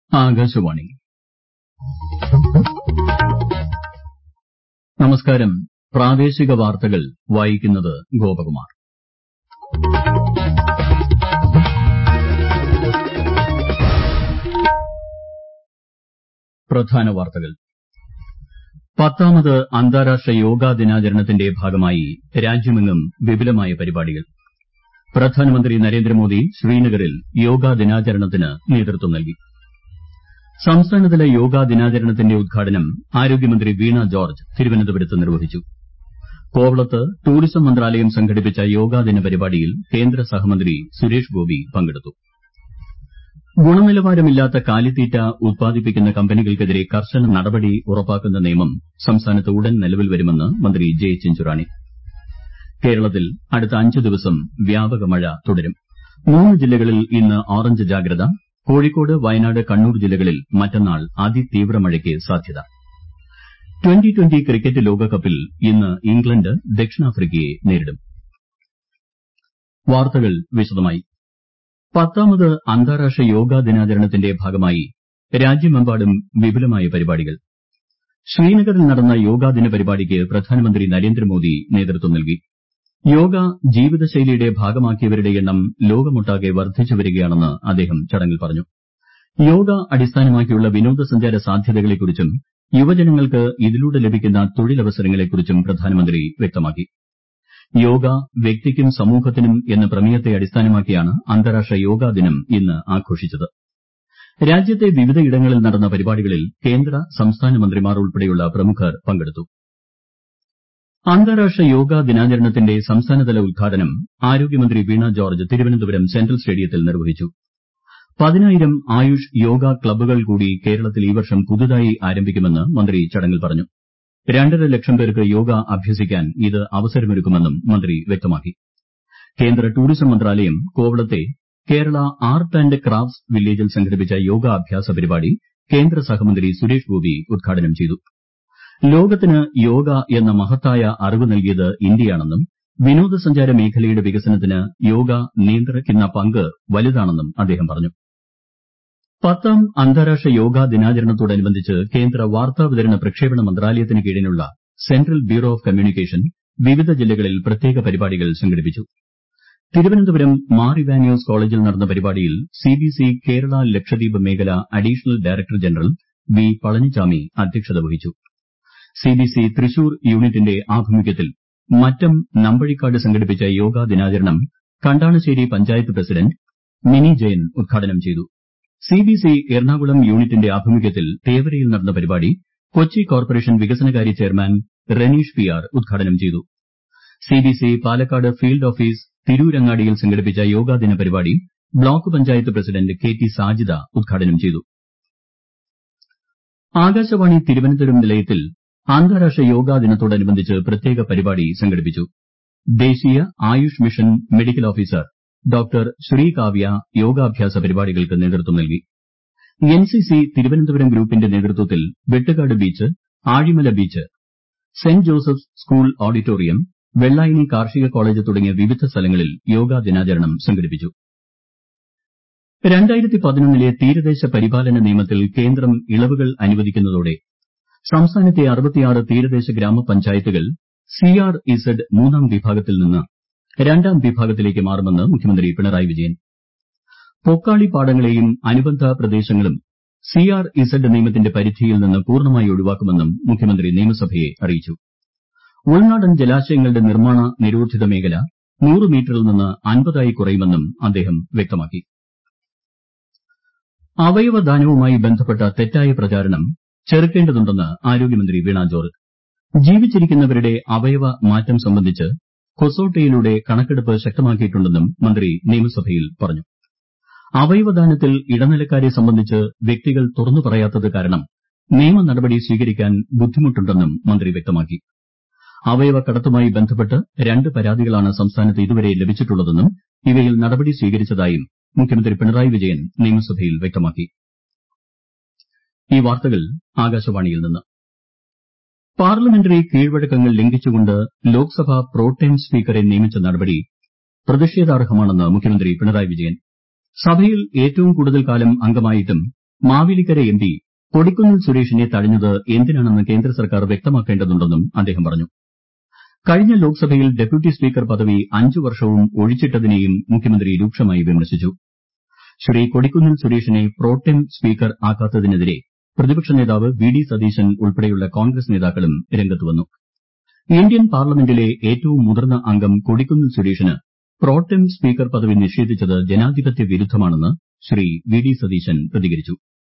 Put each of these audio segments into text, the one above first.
ആകാശവാണി നമസ്കാരം പ്രാദേശിക വാർത്തകൾ വായിക്കുന്നത് ഗോപകുമാർ പ്രധാന വാർത്തകൾ പത്താമത് അന്താരാഷ്ട്ര യോഗാ ദിനാചരണത്തിന്റെ ഭാഗമായി രാജ്യമെങ്ങും വിപുലമായ പരിപാടികൾ പ്രധാനമന്ത്രി നരേന്ദ്രമോദി ശ്രീനഗറിൽ യോഗാ ദിനാചരണത്തിന് നേതൃത്വം നൽകി സംസ്ഥാനതല യോഗാ ദിനാചരണത്തിന്റെ ഉദ്ഘാടനം ആരോഗ്യമന്ത്രി വീണ ജോർജ് തിരുവനന്തപുരത്ത് നിർവഹിച്ചു കോവളത്ത് ടൂറിസം മന്ത്രാലയം സംഘടിപ്പിച്ച യോഗാദിന പരിപാടിയിൽ കേന്ദ്ര സഹമന്ത്രി സുരേഷ് ഗോപി പങ്കെടുത്തു ഗുണനിലവാരമില്ലാത്ത കാലിത്തീറ്റ ഉത്പാദിപ്പിക്കുന്ന കമ്പനികൾക്കെതിരെ കർശന നടപടി ഉറപ്പാക്കുന്ന നിയമം സംസ്ഥാനത്ത് ഉടൻ നിലവിൽ വരുമെന്ന് മന്ത്രി ജെ ചിഞ്ചുറാണി കേരളത്തിൽ അടുത്ത അഞ്ച് ദിവസം വ്യാപക മഴ തുടരും മൂന്ന് ജില്ലകളിൽ ഇന്ന് ഓറഞ്ച് ജാഗ്രത കോഴിക്കോട് വയനാട് കണ്ണൂർ ജില്ലകളിൽ മറ്റന്നാൾ അതിതീവ്ര മഴയ്ക്ക് സാധ്യത ട്വന്റി ട്വന്റി ക്രിക്കറ്റ് ലോകകപ്പിൽ ഇന്ന് ഇംഗ്ലണ്ട് ദക്ഷിണാഫ്രിക്കയെ നേരിടും വാർത്തകൾ വിശദമായി പത്താമത് അന്താരാഷ്ട്ര യോഗാ ദിനാചരണത്തിന്റെ ഭാഗമായി രാജ്യമെമ്പാടും വിപുലമായ പരിപാടികൾ ശ്രീനഗറിൽ നടന്ന യോഗാദിന പരിപാടിക്ക് പ്രധാനമന്ത്രി നരേന്ദ്രമോദി നേതൃത്വം നൽകി യോഗ ജീവിതശൈലിയുടെ ഭാഗമാക്കിയവരുടെ എണ്ണം ലോകമൊട്ടാകെ വർദ്ധിച്ചു വരികയാണെന്ന് അദ്ദേഹം ചടങ്ങിൽ പറഞ്ഞു യോഗ അടിസ്ഥാനമാക്കിയുള്ള വിനോദസഞ്ചാര സാധ്യതകളെക്കുറിച്ചും യുവജനങ്ങൾക്ക് ഇതിലൂടെ ലഭിക്കുന്ന തൊഴിലവസരങ്ങളെക്കുറിച്ചും പ്രധാനമന്ത്രി വ്യക്തമാക്കി യോഗ വ്യക്തിക്കും സമൂഹത്തിനും എന്ന പ്രമേയത്തെ അടിസ്ഥാനമാക്കിയാണ് അന്താരാഷ്ട്ര യോഗാ ദിനം ഇന്ന് ആഘോഷിച്ചത് രാജ്യത്തെ വിവിധയിടങ്ങളിൽ നടന്ന പരിപാടികളിൽ കേന്ദ്ര സംസ്ഥാന മന്ത്രിമാർ ഉൾപ്പെടെയുള്ള പ്രമുഖർ പങ്കെടുത്തു അന്താരാഷ്ട്ര യോഗാ ദിനാചരണത്തിന്റെ സംസ്ഥാനതല ഉദ്ഘാടനം ആരോഗ്യമന്ത്രി വീണ ജോർജ് തിരുവനന്തപുരം സെൻട്രൽ സ്റ്റേഡിയത്തിൽ നിർവഹിച്ചു പതിനായിരം ആയുഷ് യോഗ ക്ലബ്ബുകൾ കൂടി കേരളത്തിൽ ഈ വർഷം പുതുതായി ആരംഭിക്കുമെന്ന് മന്ത്രി ചടങ്ങിൽ പറഞ്ഞു രണ്ടര ലക്ഷം പേർക്ക് യോഗ അഭ്യസിക്കാൻ ഇത് അവസരമൊരുക്കുമെന്നും മന്ത്രി വ്യക്തമാക്കി കേന്ദ്ര ടൂറിസം മന്ത്രാലയം കോവളത്തെ കേരള ആർട്ട് ആന്റ് ക്രാഫ്റ്റ്സ് വില്ലേജിൽ സംഘടിപ്പിച്ച യോഗാഭ്യാസ പരിപാടി കേന്ദ്ര സഹമന്ത്രി സുരേഷ് ഗോപി ഉദ്ഘാടനം ചെയ്തു ലോകത്തിന് യോഗ എന്ന മഹത്തായ അറിവ് നൽകിയത് ഇന്ത്യയാണെന്നും വിനോദസഞ്ചാര മേഖലയുടെ വികസനത്തിന് യോഗ നിയന്ത്രിക്കുന്ന പങ്ക് വലുതാണെന്നും അദ്ദേഹം പറഞ്ഞു പത്താം അന്താരാഷ്ട്ര യോഗാ ദിനാചരണത്തോടനുബന്ധിച്ച് കേന്ദ്ര വാർത്താവിതരണ പ്രക്ഷേപണ മന്ത്രാലയത്തിന് കീഴിലുള്ള സെൻട്രൽ ബ്യൂറോ ഓഫ് കമ്മ്യൂണിക്കേഷൻ വിവിധ ജില്ലകളിൽ പ്രത്യേക പരിപാടികൾ സംഘടിപ്പിച്ചു തിരുവനന്തപുരം മാർ ഇവാനിയോസ് കോളേജിൽ നടന്ന പരിപാടിയിൽ സിബിസി കേരള ലക്ഷദ്വീപ് മേഖല additional director general V Palanichami അധ്യക്ഷത വഹിച്ചു സിബിസി തൃശൂർ യൂണിറ്റിന്റെ ആഭിമുഖ്യത്തിൽ മറ്റം നമ്പഴിക്കാട് സംഘടിപ്പിച്ച യോഗാ ദിനാചരണം കണ്ടാണശ്ശേരി പഞ്ചായത്ത് പ്രസിഡന്റ് മിനി ജയൻ ഉദ്ഘാടനം ചെയ്തു സിബിസി എറണാകുളം യൂണിറ്റിന്റെ ആഭിമുഖ്യത്തിൽ തേവരയിൽ നടന്ന പരിപാടി കൊച്ചി കോർപ്പറേഷൻ വികസനകാര്യ ചെയർമാൻ റെനീഷ് പി ആർ ഉദ്ഘാടനം ചെയ്തു സിബിസി പാലക്കാട് ഫീൽഡ് ഓഫീസ് തിരൂരങ്ങാടിയിൽ സംഘടിപ്പിച്ച യോഗാദിന പരിപാടി block panchayat president K T Sajida ഉദ്ഘാടനം ചെയ്തു ആകാശവാണി തിരുവനന്തപുരം നിലയത്തിൽ അന്താരാഷ്ട്ര യോഗാ ദിനത്തോടനുബന്ധിച്ച് പ്രത്യേക പരിപാടി സംഘടിപ്പിച്ചു ദേശീയ Ayush mission medical officer doctor Sreekavya യോഗാഭ്യാസ പരിപാടികൾക്ക് നേതൃത്വം നൽകി എൻസിസി തിരുവനന്തപുരം ഗ്രൂപ്പിന്റെ നേതൃത്വത്തിൽ Vettukad beach Azhimala beach saint Joseph's school auditorium Vellayani കാർഷിക കോളേജ് തുടങ്ങിയ വിവിധ സ്ഥലങ്ങളിൽ യോഗാ ദിനാചരണം സംഘടിപ്പിച്ചു ലെ തീരദേശ പരിപാലന നിയമത്തിൽ കേന്ദ്രം ഇളവുകൾ അനുവദിക്കുന്നതോടെ സംസ്ഥാനത്തെ തീരദേശ ഗ്രാമപഞ്ചായത്തുകൾ സിആർ ഇസഡ് മൂന്നാം വിഭാഗത്തിൽ നിന്ന് രണ്ടാം വിഭാഗത്തിലേക്ക് മാറുമെന്ന് മുഖ്യമന്ത്രി പിണറായി വിജയൻ പൊക്കാളി പാടങ്ങളെയും അനുബന്ധ പ്രദേശങ്ങളും സിആർ ഇസഡ് നിയമത്തിന്റെ പരിധിയിൽ നിന്ന് പൂർണ്ണമായി ഒഴിവാക്കുമെന്നും മുഖ്യമന്ത്രി നിയമസഭയെ അറിയിച്ചു ഉൾനാടൻ ജലാശയങ്ങളുടെ നിർമ്മാണ നിരോധിത മേഖല നൂറ് മീറ്ററിൽ നിന്ന് അൻപതായി കുറയുമെന്നും അദ്ദേഹം വ്യക്തമാക്കി അവയവദാനവുമായി ബന്ധപ്പെട്ട തെറ്റായ പ്രചാരണം ചെറുക്കേണ്ടതുണ്ടെന്ന് ആരോഗ്യമന്ത്രി വീണ ജോർജ് ജീവിച്ചിരിക്കുന്നവരുടെ അവയവ മാറ്റം സംബന്ധിച്ച് കൊസോട്ടയിലൂടെ കണക്കെടുപ്പ് ശക്തമാക്കിയിട്ടുണ്ടെന്നും മന്ത്രി നിയമസഭയിൽ പറഞ്ഞു അവയവദാനത്തിൽ ഇടനിലക്കാരെ സംബന്ധിച്ച് വ്യക്തികൾ തുറന്നു പറയാത്തത് കാരണം നിയമ നടപടി സ്വീകരിക്കാൻ ബുദ്ധിമുട്ടുണ്ടെന്നും മന്ത്രി വ്യക്തമാക്കി അവയവക്കടത്തുമായി ബന്ധപ്പെട്ട് രണ്ട് പരാതികളാണ് സംസ്ഥാനത്ത് ഇതുവരെ ലഭിച്ചിട്ടുള്ളതെന്നും ഇവയിൽ നടപടി സ്വീകരിച്ചതായും മുഖ്യമന്ത്രി പിണറായി വിജയൻ നിയമസഭയിൽ വ്യക്തമാക്കി പാർലമെന്ററി കീഴ്വഴക്കങ്ങൾ ലംഘിച്ചുകൊണ്ട് ലോക്സഭ പ്രോടേം സ്പീക്കറെ നിയമിച്ച നടപടി പ്രതിഷേധാർഹമാണെന്ന് മുഖ്യമന്ത്രി പിണറായി വിജയൻ സഭയിൽ ഏറ്റവും കൂടുതൽ കാലം അംഗമായിട്ടും മാവേലിക്കര എം പി കൊടിക്കുന്നിൽ സുരേഷിനെ തഴഞ്ഞത് എന്തിനാണെന്ന് കേന്ദ്ര സർക്കാർ വ്യക്തമാക്കേണ്ടതുണ്ടെന്നും അദ്ദേഹം പറഞ്ഞു കഴിഞ്ഞ ലോക്സഭയിൽ ഡെപ്യൂട്ടി സ്പീക്കർ പദവി അഞ്ചു വർഷവും ഒഴിച്ചിട്ടതിനെയും മുഖ്യമന്ത്രി രൂക്ഷമായി വിമർശിച്ചു ശ്രീ കൊടിക്കുന്നിൽ സുരേഷിനെ പ്രോടെം സ്പീക്കർ ആക്കാത്തതിനെതിരെ പ്രതിപക്ഷ നേതാവ് വി ഡി സതീശൻ ഉൾപ്പെടെയുള്ള കോൺഗ്രസ് നേതാക്കളും രംഗത്ത് വന്നു ഇന്ത്യൻ പാർലമെന്റിലെ ഏറ്റവും മുതിർന്ന അംഗം കൊടിക്കുന്നിൽ സുരേഷിന് പ്രോടെം സ്പീക്കർ പദവി നിഷേധിച്ചത് ജനാധിപത്യ വിരുദ്ധമാണെന്ന് ശ്രീ വി ഡി സതീശൻ പ്രതികരിച്ചു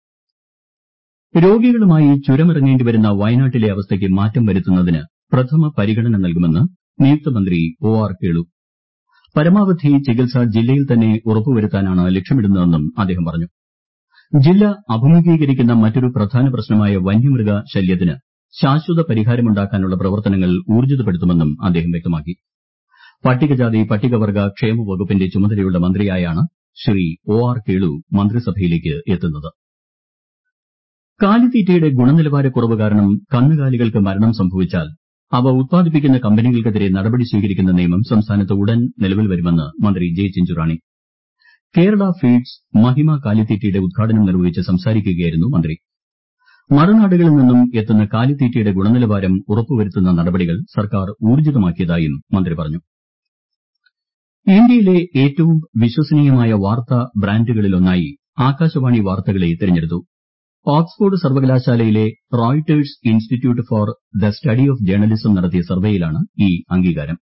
രോഗികളുമായി ചുരമിറങ്ങേണ്ടി വരുന്ന വയനാട്ടിലെ അവസ്ഥയ്ക്ക് മാറ്റം വരുത്തുന്നതിന് പ്രഥമ പരിഗണന നൽകുമെന്ന് നിയുക്ത മന്ത്രി ഒ ആർ കേളു പരമാവധി ചികിത്സ ജില്ലയിൽ തന്നെ ഉറപ്പുവരുത്താനാണ് ലക്ഷ്യമിടുന്നതെന്നും അദ്ദേഹം പറഞ്ഞു ജില്ല അഭിമുഖീകരിക്കുന്ന മറ്റൊരു പ്രധാന പ്രശ്നമായ വന്യമൃഗ ശല്യത്തിന് ശാശ്വത പരിഹാരമുണ്ടാക്കാനുള്ള പ്രവർത്തനങ്ങൾ ഊർജിതപ്പെടുത്തുമെന്നും അദ്ദേഹം വ്യക്തമാക്കി പട്ടികജാതി പട്ടികവർഗ ക്ഷേമ വകുപ്പിന്റെ ചുമതലയുള്ള മന്ത്രിയായാണ് ശ്രീ ഒ ആർ കേളു മന്ത്രിസഭയിലേക്ക് എത്തുന്നത് കാലിത്തീറ്റയുടെ ഗുണനിലവാരക്കുറവ് കാരണം കന്നുകാലികൾക്ക് മരണം സംഭവിച്ചാൽ അവ ഉത്പാദിപ്പിക്കുന്ന കമ്പനികൾക്കെതിരെ നടപടി സ്വീകരിക്കുന്ന നിയമം സംസ്ഥാനത്ത് ഉടൻ നിലവിൽ വരുമെന്ന് മന്ത്രി ജെ ചിഞ്ചുറാണി കേരള ഫീഡ്സ് മഹിമ കാലിത്തീറ്റയുടെ ഉദ്ഘാടനം നിർവഹിച്ച് സംസാരിക്കുകയായിരുന്നു മന്ത്രി മറുനാടുകളിൽ നിന്നും എത്തുന്ന കാലിത്തീറ്റയുടെ ഗുണനിലവാരം ഉറപ്പുവരുത്തുന്ന നടപടികൾ സർക്കാർ ഊർജിതമാക്കിയതായും മന്ത്രി പറഞ്ഞു ഇന്ത്യയിലെ ഏറ്റവും വിശ്വസനീയമായ വാർത്താ ബ്രാൻഡുകളിലൊന്നായി ആകാശവാണി വാർത്തകളെ തിരഞ്ഞെടുത്തു ഓക്സ്ഫോർഡ് സർവകലാശാലയിലെ Reuters institute for the study of journalism നടത്തിയ സർവേയിലാണ് ഈ അംഗീകാരം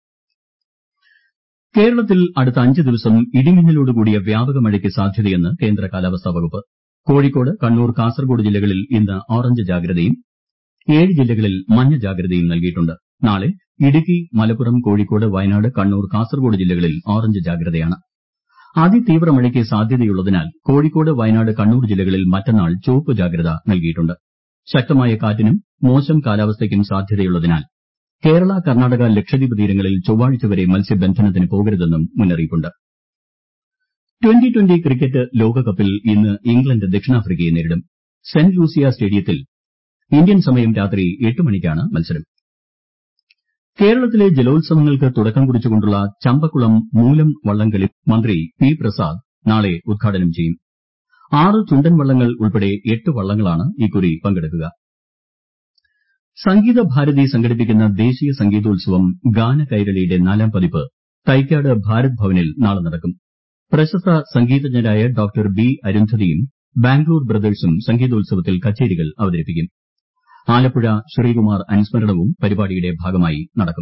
കേരളത്തിൽ അടുത്ത അഞ്ച് ദിവസം ഇടിമിന്നലോടുകൂടിയ വ്യാപക മഴയ്ക്ക് സാധ്യതയെന്ന് കേന്ദ്ര കാലാവസ്ഥാ വകുപ്പ് കോഴിക്കോട് കണ്ണൂർ കാസർഗോഡ് ജില്ലകളിൽ ഇന്ന് ഓറഞ്ച് ജാഗ്രതയും ഏഴ് ജില്ലകളിൽ മഞ്ഞ ജാഗ്രതയും നൽകിയിട്ടുണ്ട് നാളെ ഇടുക്കി മലപ്പുറം കോഴിക്കോട് വയനാട് കണ്ണൂർ കാസർഗോഡ് ജില്ലകളിൽ ഓറഞ്ച് ജാഗ്രതയാണ് അതിതീവ്ര മഴയ്ക്ക് സാധ്യതയുള്ളതിനാൽ കോഴിക്കോട് വയനാട് കണ്ണൂർ ജില്ലകളിൽ മറ്റന്നാൾ ചുവപ്പ് ജാഗ്രത നൽകിയിട്ടുണ്ട് ശക്തമായ കാറ്റിനും മോശം കാലാവസ്ഥയ്ക്കും സാധ്യതയുള്ളതിനാൽ കേരള കർണാടക ലക്ഷദ്വീപ് തീരങ്ങളിൽ ചൊവ്വാഴ്ച വരെ മത്സ്യബന്ധനത്തിന് പോകരുതെന്നും മുന്നറിയിപ്പുണ്ട് ട്വന്റി ട്വന്റി ക്രിക്കറ്റ് ലോകകപ്പിൽ ഇന്ന് ഇംഗ്ലണ്ട് ദക്ഷിണാഫ്രിക്കയെ നേരിടും സെന്റ് ലൂസിയ സ്റ്റേഡിയത്തിൽ ഇന്ത്യൻ സമയം രാത്രി എട്ട് മണിക്കാണ് മത്സരം കേരളത്തിലെ ജലോത്സവങ്ങൾക്ക് തുടക്കം കുറിച്ചുകൊണ്ടുള്ള ചമ്പക്കുളം മൂലം വള്ളംകളി മന്ത്രി പി പ്രസാദ് നാളെ ഉദ്ഘാടനം ചെയ്യും ആറ് ചുണ്ടൻ വള്ളങ്ങൾ ഉൾപ്പെടെ എട്ട് വള്ളങ്ങളാണ് ഇക്കുറി പങ്കെടുക്കുക സംഗീത ഭാരതി സംഘടിപ്പിക്കുന്ന ദേശീയ സംഗീതോത്സവം ഗാനകൈരളിയുടെ നാലാം പതിപ്പ് തൈക്കാട് ഭാരത് ഭവനിൽ നാളെ നടക്കും പ്രശസ്ത സംഗീതജ്ഞരായ ഡോക്ടർ ബി അരുന്ധതിയും ബാംഗ്ലൂർ ബ്രദേഴ്സും സംഗീതോത്സവത്തിൽ കച്ചേരികൾ അവതരിപ്പിക്കും ആലപ്പുഴ ശ്രീകുമാർ അനുസ്മരണവും പരിപാടിയുടെ ഭാഗമായി നടക്കും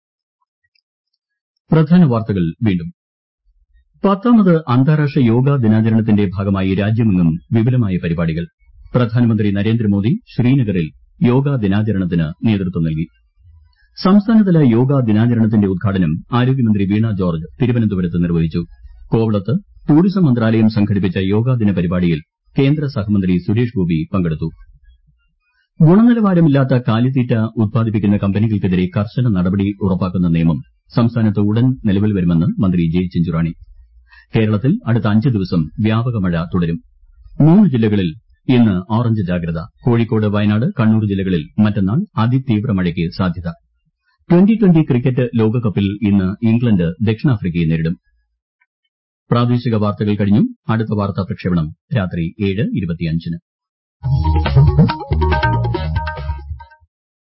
പ്രധാന വാർത്തകൾ വീണ്ടും പത്താമത് അന്താരാഷ്ട്ര യോഗാ ദിനാചരണത്തിന്റെ ഭാഗമായി രാജ്യമെങ്ങും വിപുലമായ പരിപാടികൾ പ്രധാനമന്ത്രി നരേന്ദ്രമോദി ശ്രീനഗറിൽ യോഗാ ദിനാചരണത്തിന് നേതൃത്വം നൽകി സംസ്ഥാനതല യോഗാ ദിനാചരണത്തിന്റെ ഉദ്ഘാടനം ആരോഗ്യമന്ത്രി വീണ ജോർജ് തിരുവനന്തപുരത്ത് നിർവഹിച്ചു കോവളത്ത് ടൂറിസം മന്ത്രാലയം സംഘടിപ്പിച്ച യോഗാദിന പരിപാടിയിൽ കേന്ദ്ര സഹമന്ത്രി സുരേഷ് ഗോപി പങ്കെടുത്തു ഗുണനിലവാരമില്ലാത്ത കാലിത്തീറ്റ ഉത്പാദിപ്പിക്കുന്ന കമ്പനികൾക്കെതിരെ കർശന നടപടി ഉറപ്പാക്കുന്ന നിയമം സംസ്ഥാനത്ത് ഉടൻ നിലവിൽ വരുമെന്ന് മന്ത്രി ജെ ചിഞ്ചുറാണി കേരളത്തിൽ അടുത്ത അഞ്ച് ദിവസം വ്യാപക മഴ തുടരും മൂന്ന് ജില്ലകളിൽ ഇന്ന് ഓറഞ്ച് ജാഗ്രത കോഴിക്കോട് വയനാട് കണ്ണൂർ ജില്ലകളിൽ മറ്റന്നാൾ അതിതീവ്ര മഴയ്ക്ക് സാധ്യത ട്വന്റി ട്വന്റി ക്രിക്കറ്റ് ലോകകപ്പിൽ ഇന്ന് ഇംഗ്ലണ്ട് ദക്ഷിണാഫ്രിക്കയെ നേരിടും പ്രാദേശിക വാർത്തകൾ കഴിഞ്ഞു അടുത്ത വാർത്താ പ്രക്ഷേപണം രാത്രി ഏഴ് ഇരുപത്തിയഞ്ചിന്